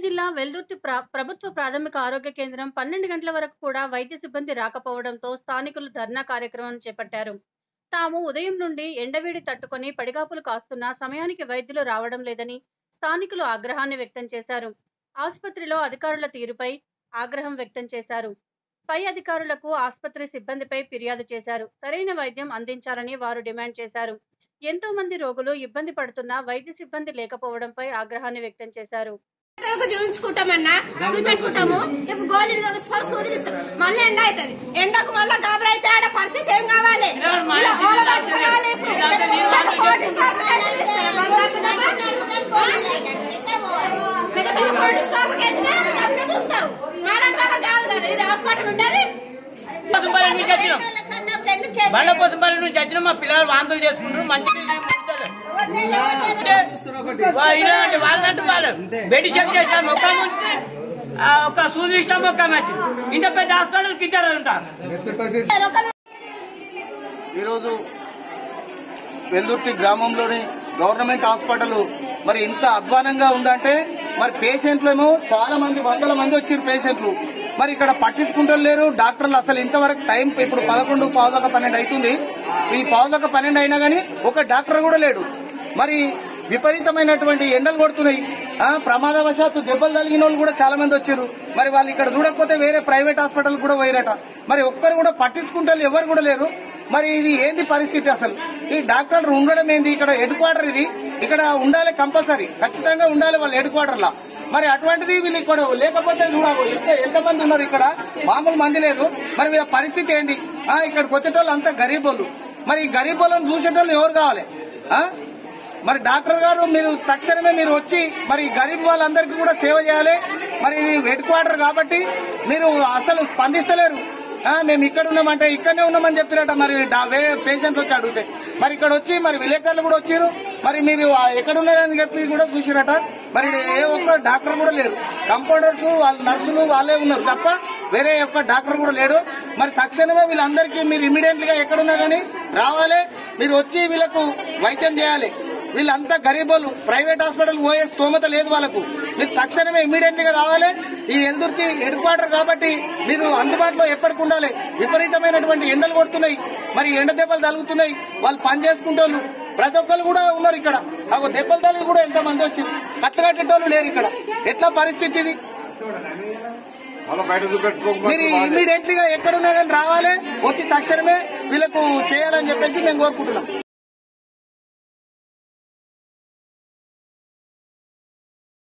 జిల్లా వెల్దుర్తి ప్ర- ప్రభుత్వ ప్రాథమిక ఆరోగ్య కేంద్రం పన్నెండు గంటల వరకు కూడా వైద్య సిబ్బంది రాకపోవడంతో స్థానికులు ధర్నా కార్యక్రమం చేపట్టారు తాము ఉదయం నుండి ఎండవేడి తట్టుకొని పడిగాపులు కాస్తున్నా సమయానికి వైద్యులు రావడం లేదని స్థానికులు ఆగ్రహాన్ని వ్యక్తం చేశారు ఆసుపత్రిలో అధికారుల తీరుపై ఆగ్రహం వ్యక్తం చేశారు పై అధికారులకు ఆసుపత్రి సిబ్బందిపై ఫిర్యాదు చేశారు సరైన వైద్యం అందించాలని వారు డిమాండ్ చేశారు ఎంతో మంది రోగులు ఇబ్బంది పడుతున్నా వైద్య సిబ్బంది లేకపోవడంపై ఆగ్రహాన్ని వ్యక్తం చేశారు డాక్టర్లకు చూపించుకుంటామన్నా చూపెట్టుకుంటాము ఇప్పుడు గోళీలు ఇస్తారు సూదులు ఇస్తారు మళ్ళీ ఎండ అవుతుంది ఎండకు మళ్ళీ గాబరా అయితే ఆడ పరిస్థితి ఏం కావాలి ఇలా ఓల బతుకు కావాలి ఇప్పుడు పెద్ద కోటి సార్లు రైతులు ఇస్తారా? మరి తప్పిదమ్మా? పెద్ద పెద్ద కోటి సార్లు రైతులే తప్పిన చూస్తారు మాలాంటి వాళ్ళకి కాదు కదా ఇది హాస్పిటల్ ఉండేది పోసంపల్లి నుంచి వచ్చినాం బండ పోసంపల్లి నుంచి వచ్చినాం మా పిల్లలు వాంతులు చేసుకుంటారు మంచి వాళ్ళంటూ వాళ్ళు బెడ్ చెక్ చేసాం ఒక నుంచి ఆ, ఒక సూది ఇష్టం ఒక మధ్య ఇంత పెద్ద హాస్పిటల్ ఇద్దరు ఉంటారు ఈరోజు వెల్దుర్తి గ్రామంలోని గవర్నమెంట్ హాస్పిటల్ మరి ఇంత అధ్వానంగా ఉందంటే మరి పేషెంట్లు ఏమో చాలా మంది వందల మంది వచ్చారు పేషెంట్లు మరి ఇక్కడ పట్టించుకుంటలేరు డాక్టర్లు అసలు ఇంతవరకు టైం ఇప్పుడు పదకొండు పావుదొక పన్నెండు అవుతుంది ఈ పావుదొక పన్నెండు అయినా గానీ ఒక డాక్టర్ కూడా లేడు మరి విపరీతమైనటువంటి ఎండలు కొడుతున్నాయి ఆ, ప్రమాదవశాత్తు దెబ్బలు తగిలిన వాళ్ళు కూడా చాలా మంది వచ్చారు మరి వాళ్ళు ఇక్కడ చూడకపోతే వేరే ప్రైవేట్ హాస్పిటల్ కూడా పోయిరట మరి ఒక్కరు కూడా పట్టించుకుంటే ఎవరు కూడా లేరు మరి ఇది ఏంది పరిస్థితి అసలు ఈ డాక్టర్ ఉండడం ఏంది ఇక్కడ హెడ్ క్వార్టర్ ఇది ఇక్కడ ఉండాలి కంపల్సరీ ఖచ్చితంగా ఉండాలి వాళ్ళ హెడ్ క్వార్టర్ లా మరి అటువంటిది వీళ్ళు ఇక్కడ లేకపోతే చూడాలి ఎంత ఎంతమంది ఉన్నారు ఇక్కడ మామూలు మంది లేదు మరి వీళ్ళ పరిస్థితి ఏంది ఆ, ఇక్కడికి వచ్చేటోళ్ళు అంతా గరీబోళ్ళు మరి ఈ గరీబోళ్ళని చూసేటోళ్ళు ఎవరు కావాలి ఆ? మరి డాక్టర్ గారు మీరు తక్షణమే మీరు వచ్చి మరి గరీబ్ వాళ్ళందరికీ కూడా సేవ చేయాలి మరి ఇది హెడ్ క్వార్టర్ కాబట్టి మీరు అసలు స్పందిస్తలేరు ఆ, మేము ఇక్కడ ఉన్నామంటే ఇక్కడనే ఉన్నామని చెప్పినట్ట మరి డా- వేరే పేషెంట్ వచ్చి అడిగితే మరి ఇక్కడ వచ్చి మరి విలేకరులు కూడా వచ్చారు మరి మీరు ఆ ఎక్కడ ఉన్నారని చెప్పి కూడా చూసిరట మరి ఏ ఒక్క డాక్టర్ కూడా లేరు కంపౌండర్స్ వాళ్ళ నర్సులు వాళ్ళే ఉన్నారు తప్ప వేరే ఒక్క డాక్టర్ కూడా లేడు మరి తక్షణమే వీళ్ళందరికీ మీరు ఇమీడియట్ గా ఎక్కడున్నా గానీ రావాలి మీరు వచ్చి వీళ్ళకు వైద్యం చేయాలి వీళ్ళంతా గరీబోలు ప్రైవేట్ హాస్పిటల్ పోయే స్తోమత లేదు వాళ్ళకు మీరు తక్షణమే ఇమీడియట్ గా రావాలి ఈ ఎల్దుర్తి హెడ్ క్వార్టర్ కాబట్టి మీరు అందుబాటులో ఎప్పటికి ఉండాలి విపరీతమైనటువంటి ఎండలు కొడుతున్నాయి మరి ఎండ దెబ్బలు తగులుతున్నాయి వాళ్ళు పని చేసుకుంటోళ్ళు ప్రతి ఒక్కరు కూడా ఉన్నారు ఇక్కడ ఆ దెబ్బలు తల్లి కూడా ఎంత మంది వచ్చి కట్టగట్టేటోళ్ళు లేరు ఇక్కడ ఎట్లా పరిస్థితి ఇది మళ్ళీ బయట చూపెట్టుకోకపోతే మీరు ఇమీడియట్ గా ఎక్కడున్నా కానీ రావాలి వచ్చి తక్షణమే వీళ్ళకు చేయాలని చెప్పేసి మేము కోరుకుంటున్నాం